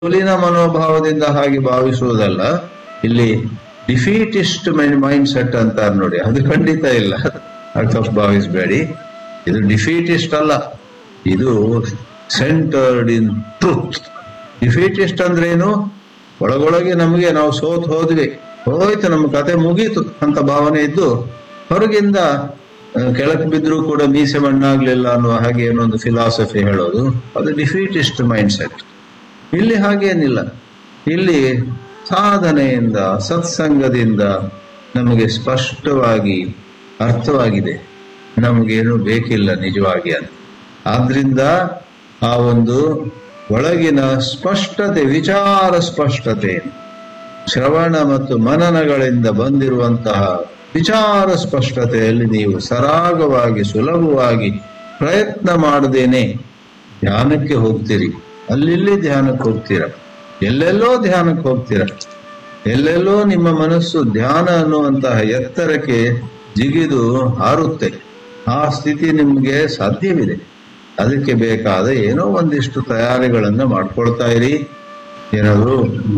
ಸೋಲಿನ ಮನೋಭಾವದಿಂದ ಹಾಗೆ ಭಾವಿಸುವುದಲ್ಲ ಇಲ್ಲಿ ಡಿಫೀಟಿಸ್ಟ್ ಮೈಂಡ್ ಸೆಟ್ ಅಂತಾರೆ ನೋಡಿ ಅದು ಖಂಡಿತ ಇಲ್ಲ ಅರ್ಥ ಭಾವಿಸಬೇಡಿ ಇದು ಡಿಫೀಟಿಸ್ಟ್ ಅಲ್ಲ ಇದು ಸೆಂಟರ್ಡ್ ಇನ್ ಟ್ರೂತ್ ಡಿಫೀಟಿಸ್ಟ್ ಅಂದ್ರೇನು ಒಳಗೊಳಗೆ ನಮಗೆ ನಾವು ಸೋತ್ ಹೋದ್ವಿ ಹೋಯ್ತು ನಮ್ಮ ಕತೆ ಮುಗೀತು ಅಂತ ಭಾವನೆ ಇದ್ದು ಹೊರಗಿಂದ ಆ, ಕೆಳಕ್ಕೆ ಬಿದ್ರೂ ಕೂಡ ಮೀಸೆ ಮಣ್ಣಾಗ್ಲಿಲ್ಲ ಅನ್ನುವ ಹಾಗೆ ಏನೊಂದು ಫಿಲಾಸಫಿ ಹೇಳೋದು ಅದು ಡಿಫೀಟಿಸ್ಟ್ ಮೈಂಡ್ ಸೆಟ್ ಇಲ್ಲಿ ಹಾಗೇನಿಲ್ಲ ಇಲ್ಲಿ ಸಾಧನೆಯಿಂದ ಸತ್ಸಂಗದಿಂದ ನಮಗೆ ಸ್ಪಷ್ಟವಾಗಿ ಅರ್ಥವಾಗಿದೆ ನಮಗೇನು ಬೇಕಿಲ್ಲ ನಿಜವಾಗಿ ಅಂತ ಆದ್ರಿಂದ ಆ ಒಂದು ಒಳಗಿನ ಸ್ಪಷ್ಟತೆ ವಿಚಾರ ಸ್ಪಷ್ಟತೆ ಶ್ರವಣ ಮತ್ತು ಮನನಗಳಿಂದ ಬಂದಿರುವಂತಹ ವಿಚಾರ ಸ್ಪಷ್ಟತೆಯಲ್ಲಿ ನೀವು ಸರಾಗವಾಗಿ ಸುಲಭವಾಗಿ ಪ್ರಯತ್ನ ಮಾಡದೇನೆ ಧ್ಯಾನಕ್ಕೆ ಹೋಗ್ತೀರಿ ಅಲ್ಲಿಲ್ಲಿ ಧ್ಯಾನಕ್ಕೆ ಹೋಗ್ತೀರ ಎಲ್ಲೆಲ್ಲೋ ಧ್ಯಾನಕ್ಕೆ ಹೋಗ್ತೀರ ಎಲ್ಲೆಲ್ಲೋ ನಿಮ್ಮ ಮನಸ್ಸು ಧ್ಯಾನ ಅನ್ನುವಂತಹ ಎತ್ತರಕ್ಕೆ ಜಿಗಿದು ಹಾರುತ್ತೆ ಆ ಸ್ಥಿತಿ ನಿಮಗೆ ಸಾಧ್ಯವಿದೆ ಅದಕ್ಕೆ ಬೇಕಾದ ಏನೋ ಒಂದಿಷ್ಟು ತಯಾರಿಗಳನ್ನ ಮಾಡ್ಕೊಳ್ತಾ ಇರಿ ಏನಾದ್ರು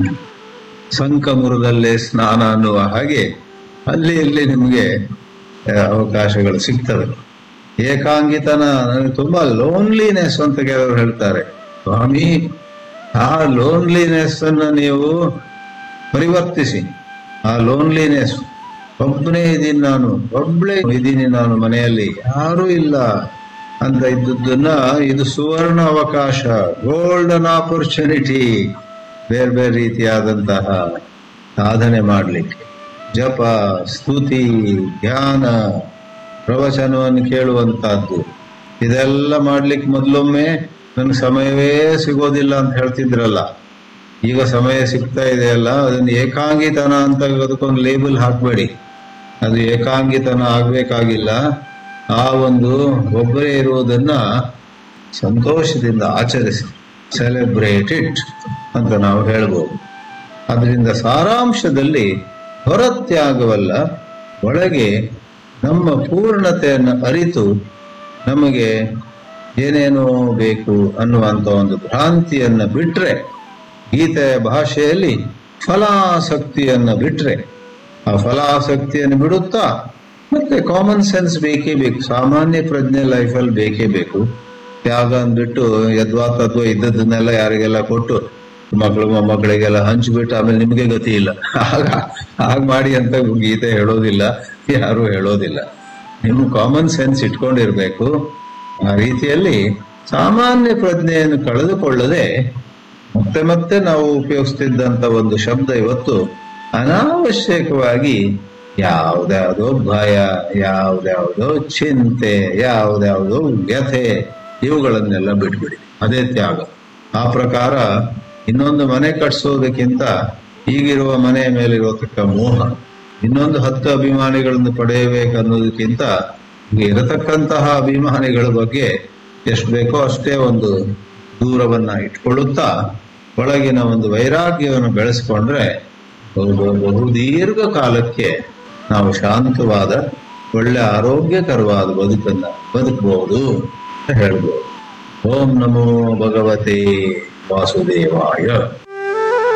ಸಂಕಮುರದಲ್ಲೇ ಸ್ನಾನ ಅನ್ನುವ ಹಾಗೆ ಅಲ್ಲಿ ಇಲ್ಲಿ ನಿಮಗೆ ಆ, ಅವಕಾಶಗಳು ಸಿಗ್ತವೆ ಏಕಾಂಗಿತನ ನನಗೆ ತುಂಬಾ ಲೋನ್ಲಿನೆಸ್ ಅಂತ ಕೆಲವರು ಹೇಳ್ತಾರೆ ಸ್ವಾಮಿ ಆ ಲೋನ್ಲಿನೆಸ್ ಅನ್ನ ನೀವು ಪರಿವರ್ತಿಸಿ ಆ ಲೋನ್ಲಿನೆಸ್ ಒಬ್ಬನೇ ಇದ್ದೀನಿ ನಾನು ಒಬ್ಳೇ ಇದ್ದೀನಿ ನಾನು ಮನೆಯಲ್ಲಿ ಯಾರೂ ಇಲ್ಲ ಅಂತ ಇದ್ದದ್ದನ್ನ ಇದು ಸುವರ್ಣ ಅವಕಾಶ ಗೋಲ್ಡನ್ ಆಪರ್ಚುನಿಟಿ ಬೇರೆ ಬೇರೆ ರೀತಿಯಾದಂತಹ ಸಾಧನೆ ಮಾಡಲಿಕ್ಕೆ ಜಪ ಸ್ತುತಿ ಧ್ಯಾನ ಪ್ರವಚನವನ್ನು ಕೇಳುವಂತಹದ್ದು ಇದೆಲ್ಲ ಮಾಡ್ಲಿಕ್ಕೆ ಮೊದಲೊಮ್ಮೆ ನನಗೆ ಸಮಯವೇ ಸಿಗೋದಿಲ್ಲ ಅಂತ ಹೇಳ್ತಿದ್ರಲ್ಲ ಈಗ ಸಮಯ ಸಿಗ್ತಾ ಇದೆಯಲ್ಲ ಅದನ್ನು ಏಕಾಂಗಿತನ ಅಂತ ಅದಕ್ಕೊಂದು ಲೇಬಲ್ ಹಾಕಬೇಡಿ ಅದು ಏಕಾಂಗಿತನ ಆಗ್ಬೇಕಾಗಿಲ್ಲ ಆ ಒಂದು ಒಬ್ಬರೇ ಇರುವುದನ್ನ ಸಂತೋಷದಿಂದ ಆಚರಿಸಿ ಸೆಲೆಬ್ರೇಟ್ ಇಟ್ ಅಂತ ನಾವು ಹೇಳ್ಬೋದು ಅದರಿಂದ ಸಾರಾಂಶದಲ್ಲಿ ಹೊರತ್ಯಾಗವಲ್ಲ ಒಳಗೆ ನಮ್ಮ ಪೂರ್ಣತೆಯನ್ನು ಅರಿತು ನಮಗೆ ಏನೇನೋ ಬೇಕು ಅನ್ನುವಂಥ ಒಂದು ಭ್ರಾಂತಿಯನ್ನ ಬಿಟ್ರೆ ಗೀತೆಯ ಭಾಷೆಯಲ್ಲಿ ಫಲಾಸಕ್ತಿಯನ್ನ ಬಿಟ್ರೆ ಆ ಫಲಾಸಕ್ತಿಯನ್ನು ಬಿಡುತ್ತಾ ಮತ್ತೆ ಕಾಮನ್ ಸೆನ್ಸ್ ಬೇಕೇ ಬೇಕು ಸಾಮಾನ್ಯ ಪ್ರಜ್ಞೆ ಲೈಫಲ್ಲಿ ಬೇಕೇ ಬೇಕು ತ್ಯಾಗ ಅಂದ್ಬಿಟ್ಟು ಯದ್ವಾ ತದ್ವಾ ಇದ್ದದನ್ನೆಲ್ಲ ಯಾರಿಗೆಲ್ಲ ಕೊಟ್ಟು ಮಕ್ಕಳು ಮೊಮ್ಮಕ್ಕಳಿಗೆಲ್ಲ ಹಂಚ್ಬಿಟ್ಟು ಆಮೇಲೆ ನಿಮಗೆ ಗತಿ ಇಲ್ಲ ಆಗ ಹಾಗೆ ಮಾಡಿ ಅಂತ ಗೀತೆ ಹೇಳೋದಿಲ್ಲ ಯಾರು ಹೇಳೋದಿಲ್ಲ ನಿಮ್ಮ ಕಾಮನ್ ಸೆನ್ಸ್ ಇಟ್ಕೊಂಡಿರ್ಬೇಕು ಆ ರೀತಿಯಲ್ಲಿ ಸಾಮಾನ್ಯ ಪ್ರಜ್ಞೆಯನ್ನು ಕಳೆದುಕೊಳ್ಳದೆ ಮತ್ತೆ ಮತ್ತೆ ನಾವು ಉಪಯೋಗಿಸ್ತಿದ್ದಂತ ಒಂದು ಶಬ್ದ ಇವತ್ತು ಅನಾವಶ್ಯಕವಾಗಿ ಯಾವ್ದ್ಯಾವ್ದೋ ಭಯ ಯಾವ್ದ್ಯಾವ್ದೋ ಚಿಂತೆ ಯಾವ್ದ್ಯಾವ್ದೋ ವ್ಯಥೆ ಇವುಗಳನ್ನೆಲ್ಲ ಬಿಟ್ಬಿಡಿ ಅದೇ ತ್ಯಾಗ ಆ ಪ್ರಕಾರ ಇನ್ನೊಂದು ಮನೆ ಕಟ್ಸೋದಕ್ಕಿಂತ ಈಗಿರುವ ಮನೆಯ ಮೇಲೆ ಇರತಕ್ಕ ಮೋಹ ಇನ್ನೊಂದು ಹತ್ತು ಅಭಿಮಾನಿಗಳನ್ನು ಪಡೆಯಬೇಕನ್ನೋದಕ್ಕಿಂತ ಈಗ ಇರತಕ್ಕಂತಹ ಅಭಿಮಾನಿಗಳ ಬಗ್ಗೆ ಎಷ್ಟು ಬೇಕೋ ಅಷ್ಟೇ ಒಂದು ದೂರವನ್ನ ಇಟ್ಕೊಳ್ಳುತ್ತಾ ಒಳಗಿನ ಒಂದು ವೈರಾಗ್ಯವನ್ನು ಬೆಳೆಸ್ಕೊಂಡ್ರೆ ಬಹು ಬಹು ದೀರ್ಘ ಕಾಲಕ್ಕೆ ನಾವು ಶಾಂತವಾದ ಒಳ್ಳೆ ಆರೋಗ್ಯಕರವಾದ ಬದುಕನ್ನ ಬದುಕಬಹುದು ಅಂತ ಹೇಳ್ಬೋದು ಓಂ ನಮೋ ಭಗವತೆ ವಾಸುದೇವಾಯ